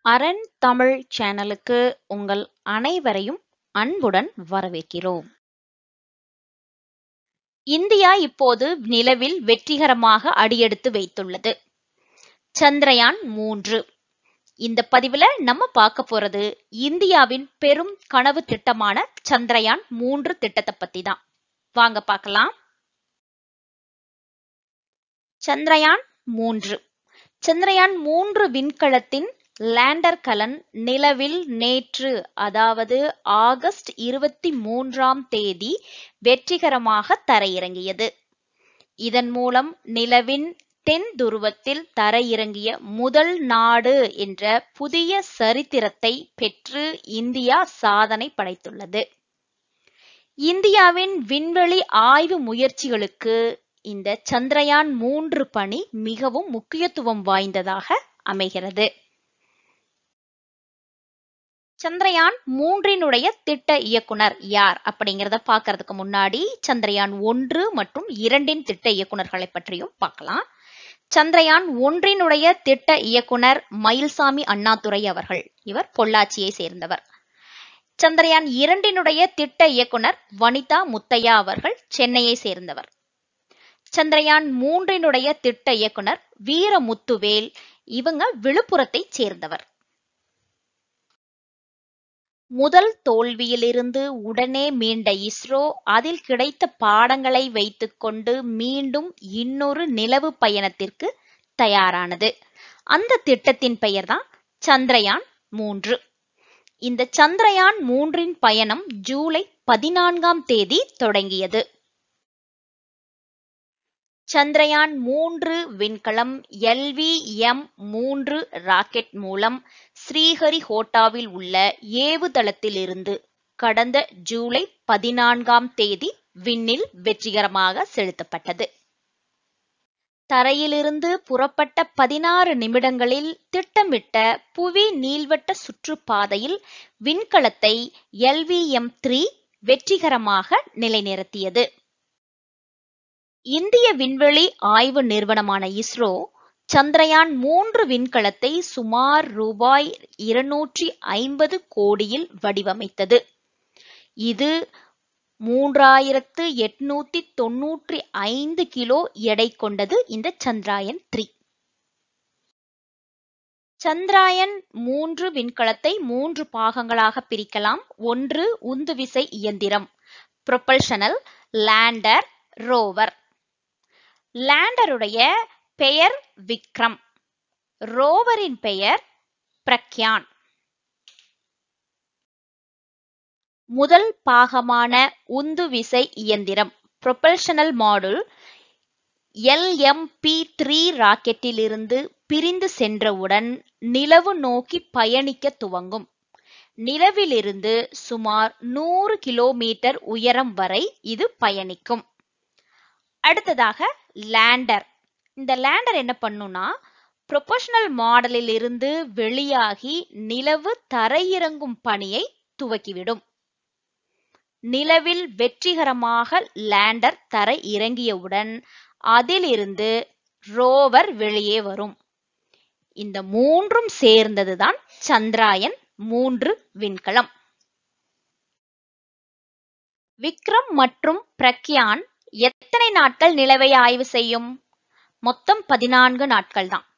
அரண் தமிழ் சேனலுக்கு உங்கள் அனைவரையும் அன்புடன் வரவேற்கிறோம். இந்தியா இப்போது நிலவில் வெற்றிகரமாக அடியெடுத்து வைத்துள்ளது. சந்திரயான் மூன்று இந்த பதிவுல நம்ம பார்க்க போறது இந்தியாவின் பெரும் கனவு திட்டமான சந்திரயான் மூன்று திட்டத்தை பத்தி தான். வாங்க பார்க்கலாம். சந்திரயான் மூன்று சந்திரயான் மூன்று விண்கலத்தின் லேண்டர் கலன் நிலவில் நேற்று அதாவது ஆகஸ்ட் இருபத்தி மூன்றாம் தேதி வெற்றிகரமாக தரையிறங்கியது. இதன் மூலம் நிலவின் தென் துருவத்தில் தரையிறங்கிய முதல் நாடு என்ற புதிய சரித்திரத்தை பெற்று இந்தியா சாதனை படைத்துள்ளது. இந்தியாவின் விண்வெளி ஆய்வு முயற்சிகளுக்கு இந்த சந்திரயான் மூன்று பணி மிகவும் முக்கியத்துவம் வாய்ந்ததாக அமைகிறது. சந்திரயான் மூன்றினுடைய திட்ட இயக்குனர் யார் அப்படிங்கிறத பார்க்கறதுக்கு முன்னாடி சந்திரயான் ஒன்று மற்றும் இரண்டின் திட்ட இயக்குனர்களை பற்றியும் பார்க்கலாம். சந்திரயான் ஒன்றினுடைய திட்ட இயக்குனர் மயில்சாமி அண்ணாதுரை அவர்கள் இவர் பொள்ளாச்சியை சேர்ந்தவர். சந்திரயான் இரண்டினுடைய திட்ட இயக்குனர் வனிதா முத்தையா அவர்கள் சென்னையை சேர்ந்தவர். சந்திரயான் மூன்றினுடைய திட்ட இயக்குனர் வீரமுத்துவேல் இவங்க விழுப்புரத்தை சேர்ந்தவர். முதல் தோல்வியிலிருந்து உடனே மீண்ட இஸ்ரோ அதில் கிடைத்த பாடங்களை வைத்துக்கொண்டு மீண்டும் இன்னொரு நிலவு பயணத்திற்கு தயாரானது. அந்த திட்டத்தின் பெயர்தான் சந்திரயான் மூன்று. இந்த சந்திரயான் மூன்றின் பயணம் ஜூலை பதினான்காம் தேதி தொடங்கியது. சந்திரயான் மூன்று விண்கலம் எல் வி எம் மூன்று ராக்கெட் மூலம் ஸ்ரீஹரிகோட்டாவில் உள்ள ஏவுதளத்திலிருந்து கடந்த ஜூலை பதினான்காம் தேதி விண்ணில் வெற்றிகரமாக செலுத்தப்பட்டது. தரையிலிருந்து புறப்பட்ட பதினாறு நிமிடங்களில் திட்டமிட்ட புவி நீள்வட்ட சுற்றுப்பாதையில் விண்கலத்தை எல் வி எம் த்ரீ வெற்றிகரமாக நிலைநிறுத்தியது. இந்திய விண்வெளி ஆய்வு நிறுவனமான இஸ்ரோ சந்திரயான் மூன்று விண்கலத்தை சுமார் ரூபாய் இருநூற்றி ஐம்பது கோடியில் வடிவமைத்தது. இது மூன்றாயிரத்து எட்நூத்தி தொன்னூற்றி ஐந்து கிலோ எடை கொண்டது இந்த சந்திராயன் த்ரீ. சந்திராயன் மூன்று விண்கலத்தை மூன்று பாகங்களாக பிரிக்கலாம். ஒன்று உந்துவிசை இயந்திரம் புரொபல்ஷனல் லேண்டர் ரோவர் லேண்டருடைய பெயர் விக்ரம் ரோவரின் பெயர் பிரக்யான் முதல் பாகமான உந்துவிசை இயந்திரம் propulsion module L M P three ராக்கெட்டிலிருந்து பிரிந்து சென்றவுடன் நிலவு நோக்கி பயணிக்க துவங்கும். நிலவிலிருந்து சுமார் நூறு கிலோமீட்டர் உயரம் வரை இது பயணிக்கும். அடுத்ததாக லேண்டர் இந்த லேண்டர் என்ன பண்ணும்னா புரொபோஷனல் மாடலில் இருந்து வெளியாகி நிலவு தரையிறங்கும் பணியை துவக்கிவிடும். நிலவில் வெற்றிகரமாக லேண்டர் தரை இறங்கியவுடன் அதிலிருந்து ரோவர் வெளியே வரும். இந்த மூன்றும் சேர்ந்ததுதான் சந்திராயன் மூன்று விண்கலம். விக்ரம் மற்றும் பிரக்யான் எத்தனை நாட்கள் நிலவை ஆய்வு செய்யும்? மொத்தம் பதினான்கு நாட்கள் தான்.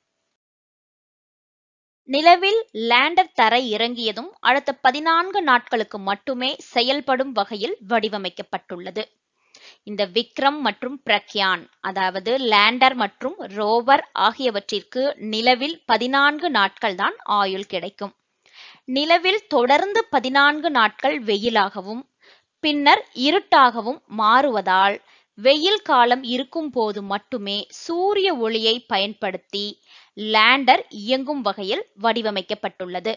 நிலவில் லேண்டர் தரை இறங்கியதும் அடுத்த பதினான்கு நாட்களுக்கு மட்டுமே செயல்படும் வகையில் வடிவமைக்கப்பட்டுள்ளது. இந்த விக்ரம் மற்றும் பிரக்யான் அதாவது லேண்டர் மற்றும் ரோவர் ஆகியவற்றிற்கு நிலவில் பதினான்கு நாட்கள் தான் ஆயுள் கிடைக்கும். நிலவில் தொடர்ந்து பதினான்கு நாட்கள் வெயிலாகவும் பின்னர் இருட்டாகவும் மாறுவதால் வெயில் காலம் இருக்கும் போது மட்டுமே சூரிய ஒளியை பயன்படுத்தி லேண்டர் இயங்கும் வகையில் வடிவமைக்கப்பட்டுள்ளது.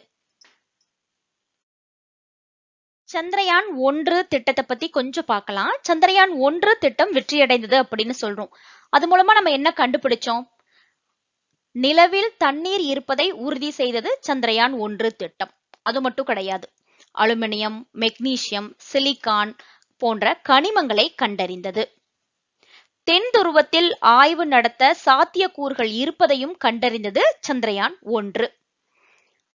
சந்திரயான் ஒன்று திட்டத்தை பத்தி கொஞ்சம் பார்க்கலாம். சந்திரயான் ஒன்று திட்டம் வெற்றியடைந்தது அப்படின்னு சொல்றோம். அது மூலமா நம்ம என்ன கண்டுபிடிச்சோம்? நிலவில் தண்ணீர் இருப்பதை உறுதி செய்தது சந்திரயான் ஒன்று திட்டம். அது மட்டும் கிடையாது. அலுமினியம், மெக்னீசியம், சிலிகான் போன்ற கனிமங்களை கண்டறிந்தது. தென் துருவத்தில் ஆய்வு நடத்த சாத்தியக்கூறுகள் இருப்பதையும் கண்டறிந்தது சந்திரயான் ஒன்று.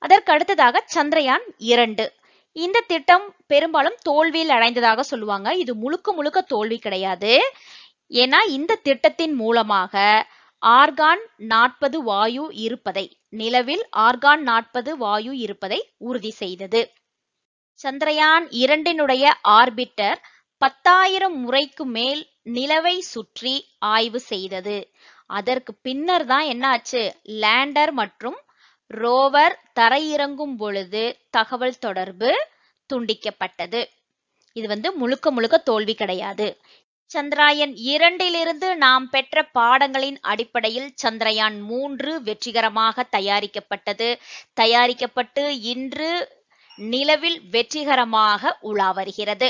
அதற்கு அடுத்ததாக சந்திரயான் இரண்டு இந்த திட்டம் பெரும்பாலும் தோல்வியில் அடைந்ததாக சொல்லுவாங்க இது முழுக்க முழுக்க தோல்வி கிடையாது ஏன்னா இந்த திட்டத்தின் மூலமாக ஆர்கான் நாற்பது வாயு இருப்பதை நிலவில் ஆர்கான் நாற்பது வாயு இருப்பதை உறுதி செய்தது சந்திரயான் இரண்டினுடைய ஆர்பிட்டர் பத்தாயிரம் முறைக்கு மேல் நிலவை சுற்றி ஆய்வு செய்தது அதற்கு பின்னர் தான் என்னாச்சு லேண்டர் மற்றும் ரோவர் தரையிறங்கும் பொழுது தகவல் தொடர்பு துண்டிக்கப்பட்டது இது வந்து முழுக்க முழுக்க தோல்வி கிடையாது சந்திராயன் இரண்டிலிருந்து நாம் பெற்ற பாடங்களின் அடிப்படையில் சந்திரயான் மூன்று வெற்றிகரமாக தயாரிக்கப்பட்டது தயாரிக்கப்பட்டு இன்று நிலவில் வெற்றிகரமாக உலா வருகிறது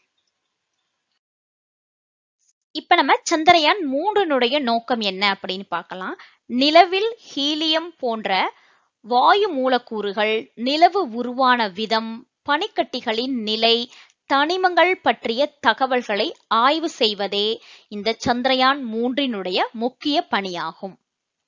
இப்ப நம்ம சந்திரயான் மூன்றினுடைய நோக்கம் என்ன அப்படின்னு பார்க்கலாம் நிலவில் ஹீலியம் போன்ற வாயு மூலக்கூறுகள் நிலவு உருவான விதம் பனிக்கட்டிகளின் நிலை தனிமங்கள் பற்றிய தகவல்களை ஆய்வு செய்வதே இந்த சந்திரயான் மூன்றினுடைய முக்கிய பணியாகும்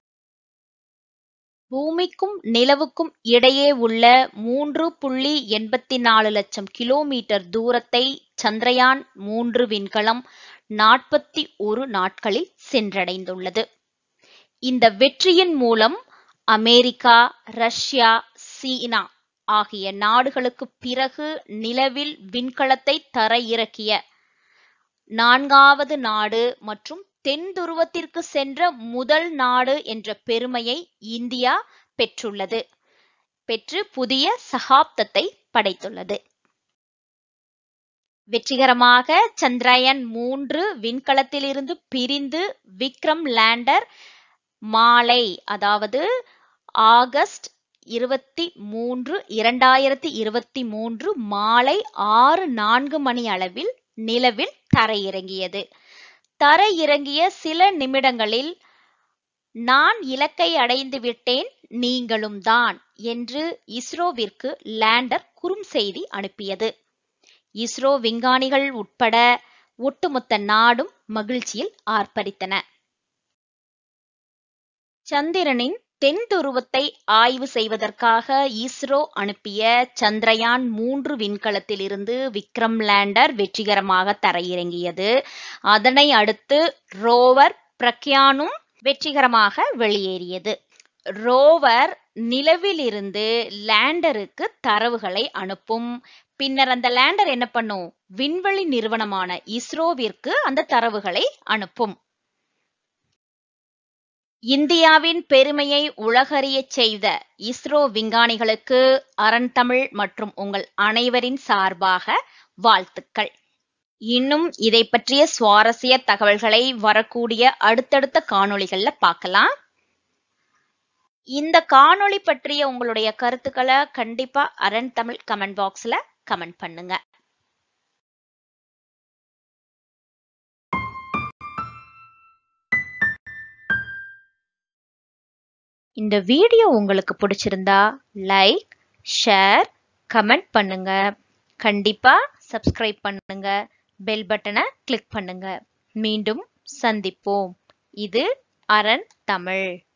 பூமிக்கும் நிலவுக்கும் இடையே உள்ள மூன்று புள்ளி எண்பத்தி நாலு லட்சம் கிலோமீட்டர் தூரத்தை சந்திரயான் மூன்று விண்கலம் நாற்பத்தி ஒரு நாட்களில் சென்றடைந்துள்ளது இந்த வெற்றியின் மூலம் அமெரிக்கா ரஷ்யா சீனா ஆகிய நாடுகளுக்கு பிறகு நிலவில் விண்கலத்தை தரையிறக்கிய நான்காவது நாடு மற்றும் தென் துருவத்திற்கு சென்ற முதல் நாடு என்ற பெருமையை இந்தியா பெற்றுள்ளது பெற்று புதிய சகாப்தத்தை படைத்துள்ளது வெற்றிகரமாக சந்திரயான் மூன்று விண்கலத்திலிருந்து பிரிந்து விக்ரம் லேண்டர் மாலை அதாவது ஆகஸ்ட் இருபத்தி மூன்று இரண்டாயிரத்தி இருபத்தி மூன்று மாலை ஆறு நான்கு மணி அளவில் நிலவில் தரையிறங்கியது தரையிறங்கிய சில நிமிடங்களில் நான் இலக்கை அடைந்து விட்டேன் நீங்களும் தான் என்று இஸ்ரோவிற்கு லேண்டர் குறுஞ்செய்தி அனுப்பியது இஸ்ரோ விஞ்ஞானிகள் உட்பட ஒட்டுமொத்த நாடும் மகிழ்ச்சியில் ஆர்ப்பரித்தன சந்திரனின் தென் துருவத்தை ஆய்வு செய்வதற்காக இஸ்ரோ அனுப்பிய சந்திரயான் மூன்று விண்கலத்திலிருந்து விக்ரம் லேண்டர் வெற்றிகரமாக தரையிறங்கியது அதனை அடுத்து ரோவர் பிரக்யானும் வெற்றிகரமாக வெளியேறியது ரோவர் நிலவிலிருந்து லேண்டருக்கு தரவுகளை அனுப்பும் பின்னர் அந்த லேண்டர் என்ன பண்ணும் விண்வெளி நிறுவனமான இஸ்ரோவிற்கு அந்த தரவுகளை அனுப்பும் இந்தியாவின் பெருமையை உலகறியச் செய்த இஸ்ரோ விஞ்ஞானிகளுக்கு அரண் தமிழ் மற்றும் உங்கள் அனைவரின் சார்பாக வாழ்த்துக்கள் இன்னும் இதை பற்றிய சுவாரஸ்ய தகவல்களை வரக்கூடிய அடுத்தடுத்த காணொளிகள்ல பார்க்கலாம் இந்த காணொளி பற்றிய உங்களுடைய கருத்துக்களை கண்டிப்பா அரண் தமிழ் கமெண்ட் பாக்ஸ்ல கமெண்ட் பண்ணுங்க இந்த வீடியோ உங்களுக்கு பிடிச்சிருந்தா லைக் ஷேர் கமெண்ட் பண்ணுங்க கண்டிப்பா சப்ஸ்கிரைப் பண்ணுங்க பெல் பட்டனை கிளிக் பண்ணுங்க மீண்டும் சந்திப்போம் இது அரண் தமிழ்